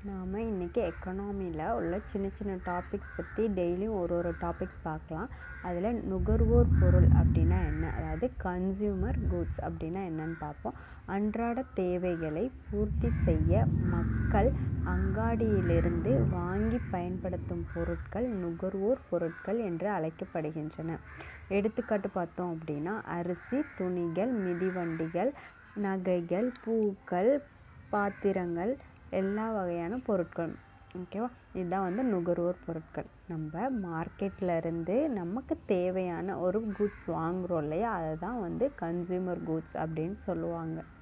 நாம் இன்றைக்கி எக்கனாமியில் உள்ள சின்ன சின்ன டாபிக்ஸ் பற்றி டெய்லியும் ஒரு ஒரு டாபிக்ஸ் பார்க்கலாம் அதில் நுகர்வோர் பொருள் அப்படின்னா என்ன அதாவது கன்சியூமர் குட்ஸ் அப்படின்னா என்னன்னு பார்ப்போம் அன்றாட தேவைகளை பூர்த்தி செய்ய மக்கள் அங்காடியிலிருந்து வாங்கி பயன்படுத்தும் பொருட்கள் நுகர்வோர் பொருட்கள் என்று அழைக்கப்படுகின்றன எடுத்துக்காட்டு பார்த்தோம் அப்படின்னா அரிசி துணிகள் மிதிவண்டிகள் நகைகள் பூக்கள் பாத்திரங்கள் எல்லா வகையான பொருட்கள் ஓகேவா இதுதான் வந்து நுகர்வோர் பொருட்கள் நம்ம மார்க்கெட்டில் இருந்து நமக்கு தேவையான ஒரு குட்ஸ் வாங்குகிறோம் இல்லையா அதை தான் வந்து கன்சியூமர் குட்ஸ் அப்படின்னு சொல்லுவாங்க